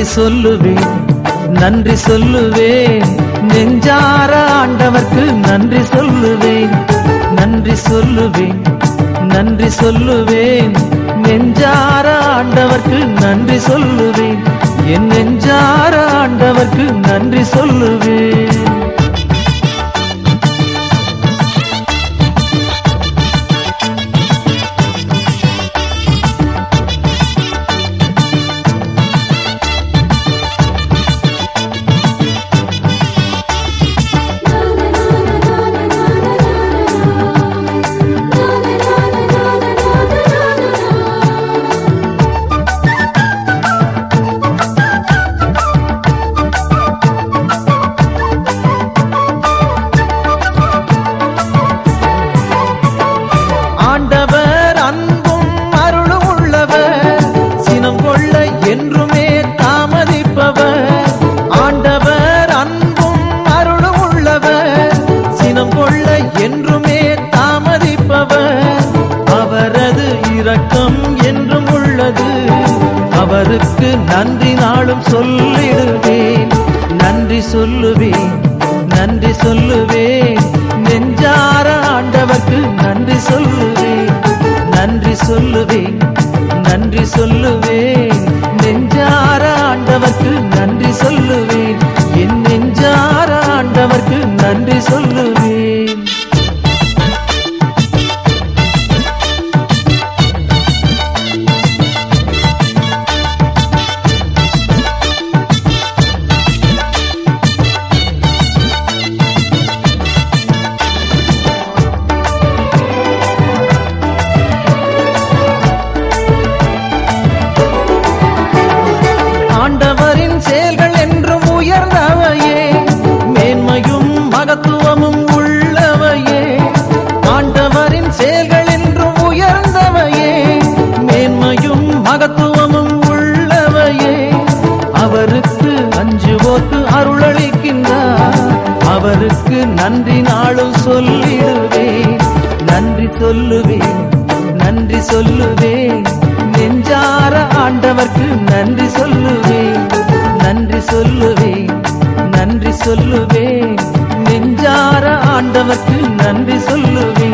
நன்றி சொல்லுவேன் நன்றி சொல்லுவேன் நெஞ்சார ஆண்டவர்க்கு நன்றி சொல்லுவேன் நன்றி சொல்லுவேன் நன்றி சொல்லுவேன் நெஞ்சார ஆண்டவர்க்கு நன்றி சொல்லுவேன் என் நெஞ்சார ஆண்டவர்க்கு நன்றி சொல்லுவேன் ஆண்டவர் அன்பும் அருளும் உள்ளவர் சினம் கொள்ள என்றுமே தாமதிப்பவர் ஆண்டவர் அன்பும் அருளும் உள்ளவர் சினம் கொள்ள என்றுமே தாமதிப்பவர் அவரது இரக்கம் என்றும் உள்ளது அவருக்கு நன்றி நாளும் சொல்லிடுவேன் நன்றி சொல்லுவேன் நன்றி சொல்லுவேன் நெஞ்சார ஆண்டவர்க்கு நன்றி சொல்லுவேன் நன்றி சொல்லுவேன் நன்றி சொல்லுவேன் நெஞ்சார ஆண்டவர்க்கு நன்றி சொல்லுவேன் என் நெஞ்சார ஆண்டவர்க்கு நன்றி சொல்லுவேன் ஆண்டவரின் செயல்கள் என்றும் உயர்ந்தவையே மேன்மையும் மகத்துவமும் உள்ளவையே ஆண்டவரின் செயல்கள் என்றும் உயர்ந்தவையே மேன்மையும் மகத்துவமும் உள்ளவையே அவருக்கு அஞ்சுவோர்க்கு அருளளிக்கின்றார் அவருக்கு நன்றி நாளும் சொல்லிடுவேன் நன்றி சொல்லுவேன் நன்றி சொல்லுவேன் நெஞ்சார ஆண்டவர்க்கு நன்றி சொல்லுவேன் நன்றி சொல்லுவேன் நன்றி சொல்லுவேன் நெஞ்சார ஆண்டவர்க்கு நன்றி சொல்லுவேன்